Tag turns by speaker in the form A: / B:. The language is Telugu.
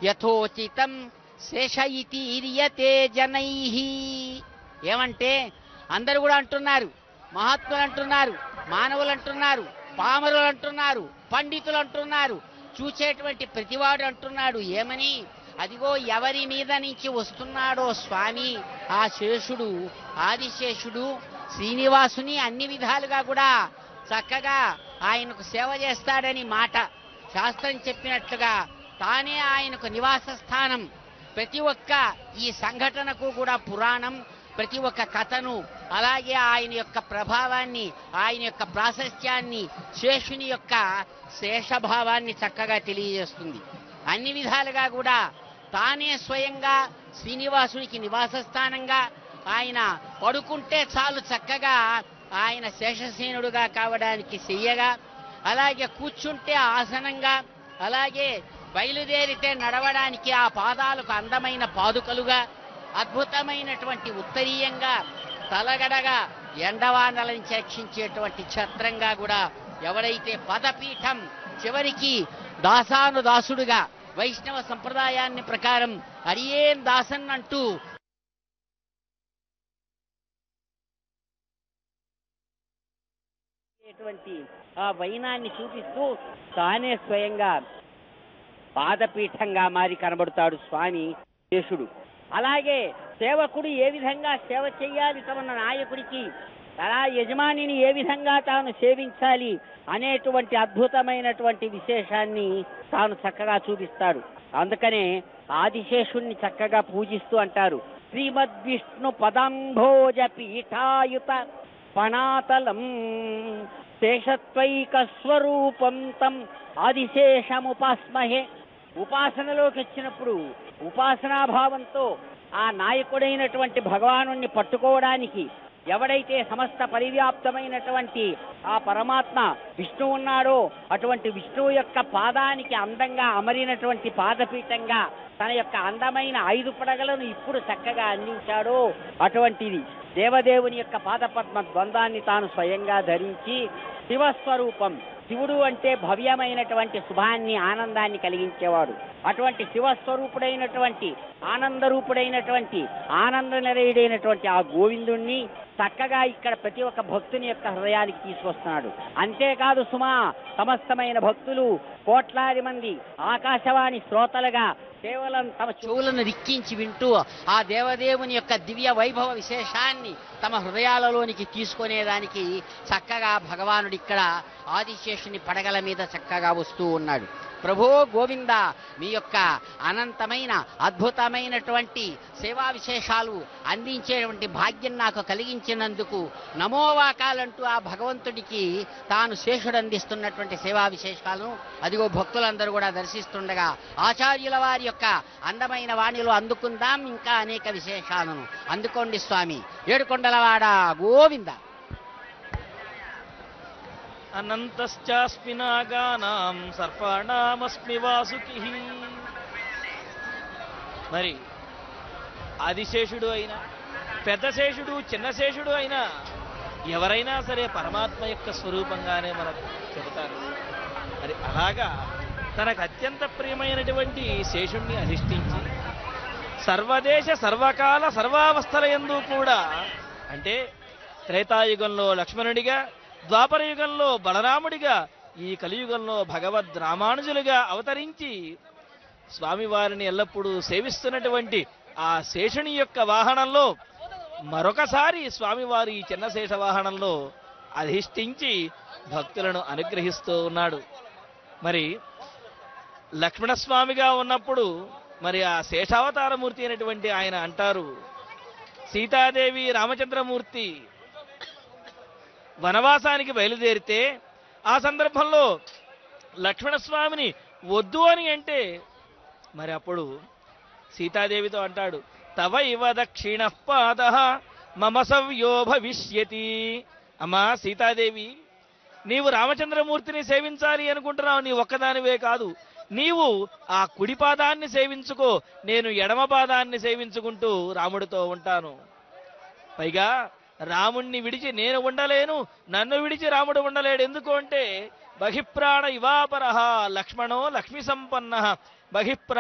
A: యథోచితం శేష ఇతీర్యతే జనై ఏమంటే అందరూ కూడా అంటున్నారు మహాత్ములు అంటున్నారు మానవులు అంటున్నారు పామరులు అంటున్నారు పండితులు అంటున్నారు చూసేటువంటి ప్రతివాడు అంటున్నాడు ఏమని అదిగో ఎవరి మీద నుంచి వస్తున్నాడో స్వామి ఆ శేషుడు ఆదిశేషుడు శ్రీనివాసుని అన్ని విధాలుగా కూడా చక్కగా ఆయనకు సేవ చేస్తాడని మాట శాస్త్రం చెప్పినట్లుగా తానే ఆయనకు నివాస స్థానం ప్రతి ఒక్క ఈ సంఘటనకు కూడా పురాణం ప్రతి ఒక్క కథను అలాగే ఆయన యొక్క ప్రభావాన్ని ఆయన యొక్క ప్రాశస్త్యాన్ని శేషుని యొక్క శేషభావాన్ని చక్కగా తెలియజేస్తుంది అన్ని విధాలుగా కూడా తానే స్వయంగా శ్రీనివాసునికి నివాస స్థానంగా ఆయన పడుకుంటే చాలు చక్కగా ఆయన శేషసేనుడుగా కావడానికి చెయ్యగా అలాగే కూర్చుంటే ఆసనంగా అలాగే బయలుదేరితే నడవడానికి ఆ పాదాలకు అందమైన పాదుకలుగా అద్భుతమైనటువంటి ఉత్తరీయంగా తలగడగా ఎండవానలను రక్షించేటువంటి ఛత్రంగా కూడా ఎవరైతే పదపీఠం చివరికి దాసాను దాసుడుగా వైష్ణవ సంప్రదాయాన్ని ప్రకారం అరియేం దాసన్ అంటూ చేసేటువంటి ఆ వైనాన్ని చూపిస్తూ తానే స్వయంగా పాదపీఠంగా మారి కనబడతాడు స్వామి శేషుడు అలాగే సేవకుడు ఏ విధంగా సేవ చేయాలి తమ నాయకుడికి అలా యజమానిని ఏ విధంగా తాను సేవించాలి అనేటువంటి అద్భుతమైనటువంటి విశేషాన్ని తాను చక్కగా చూపిస్తాడు అందుకనే ఆదిశేషుణ్ణి చక్కగా పూజిస్తూ అంటారు శ్రీమద్ విష్ణు పదంభోజ పీఠాయుత పణాతలం శేషత్వైక స్వరూపం తం ఆదిశేషముపాస్మహే ఉపాసనలోకి వచ్చినప్పుడు ఉపాసనాభావంతో ఆ నాయకుడైనటువంటి భగవానుణ్ణి పట్టుకోవడానికి ఎవడైతే సమస్త పరివ్యాప్తమైనటువంటి ఆ పరమాత్మ విష్ణువు ఉన్నాడో అటువంటి విష్ణువు యొక్క పాదానికి అందంగా అమరినటువంటి పాదపీఠంగా తన యొక్క అందమైన ఐదు పడగలను ఇప్పుడు చక్కగా అందించాడో అటువంటిది దేవదేవుని యొక్క పాదపద్మ ద్వంద్వాన్ని తాను స్వయంగా ధరించి శివస్వరూపం శివుడు అంటే భవ్యమైనటువంటి శుభాన్ని ఆనందాన్ని కలిగించేవాడు అటువంటి శివస్వరూపుడైనటువంటి ఆనందరూపుడైనటువంటి ఆనంద నిలయుడైనటువంటి ఆ గోవిందుణ్ణి చక్కగా ఇక్కడ ప్రతి ఒక్క భక్తుని యొక్క హృదయానికి తీసుకొస్తున్నాడు అంతేకాదు సుమా సమస్తమైన భక్తులు కోట్లాది మంది ఆకాశవాణి శ్రోతలుగా కేవలం తమ చెవులను రిక్కించి వింటూ ఆ దేవదేవుని యొక్క దివ్య వైభవ విశేషాన్ని తమ హృదయాలలోనికి తీసుకునేదానికి చక్కగా భగవానుడు ఇక్కడ ఆదిశేషుని పడగల మీద చక్కగా వస్తూ ఉన్నాడు ప్రభో గోవింద మీ యొక్క అనంతమైన అద్భుతమైనటువంటి సేవా విశేషాలు అందించేటువంటి భాగ్యం నాకు కలిగించినందుకు నమోవాకాలంటూ ఆ భగవంతుడికి తాను శేషుడు అందిస్తున్నటువంటి సేవా విశేషాలను అదిగో భక్తులందరూ కూడా దర్శిస్తుండగా ఆచార్యుల వారి యొక్క అందమైన వాణిలో అందుకుందాం ఇంకా అనేక విశేషాలను అందుకోండి స్వామి ఏడుకొండలవాడ గోవింద
B: అనంతశ్చాస్మి నాగానాం సర్పాణామస్మి వాసుకి మరి ఆదిశేషుడు అయినా పెద్ద శేషుడు చిన్న శేషుడు అయినా ఎవరైనా సరే పరమాత్మ యొక్క స్వరూపంగానే మనకు చెబుతారు మరి అలాగా తనకు అత్యంత ప్రియమైనటువంటి శేషుణ్ణి అధిష్ఠించి సర్వదేశ సర్వకాల సర్వావస్థల యందు కూడా అంటే త్రేతాయుగంలో లక్ష్మణుడిగా ద్వాపర యుగంలో బలరాముడిగా ఈ కలియుగంలో భగవద్ రామానుజులుగా అవతరించి స్వామివారిని ఎల్లప్పుడూ సేవిస్తున్నటువంటి ఆ శేషుని యొక్క వాహనంలో మరొకసారి స్వామివారి ఈ చిన్న శేష వాహనంలో అధిష్ఠించి భక్తులను అనుగ్రహిస్తూ ఉన్నాడు మరి లక్ష్మణస్వామిగా ఉన్నప్పుడు మరి ఆ శేషావతారమూర్తి అయినటువంటి ఆయన అంటారు సీతాదేవి రామచంద్రమూర్తి వనవాసానికి బయలుదేరితే ఆ సందర్భంలో లక్ష్మణస్వామిని వద్దు అని అంటే మరి అప్పుడు సీతాదేవితో అంటాడు తవ ఇవ దక్షిణ పాద మమ సవ్యో భవిష్యతి అమ్మా సీతాదేవి నీవు రామచంద్రమూర్తిని సేవించాలి అనుకుంటున్నావు నీ ఒక్కదానివే కాదు నీవు ఆ కుడి పాదాన్ని సేవించుకో నేను ఎడమ పాదాన్ని సేవించుకుంటూ రాముడితో ఉంటాను పైగా రాముణ్ణి విడిచి నేను ఉండలేను నన్ను విడిచి రాముడు ఉండలేడు ఎందుకు అంటే బహిప్రాణ ఇవాపర లక్ష్మణో లక్ష్మి సంపన్న బహిప్రా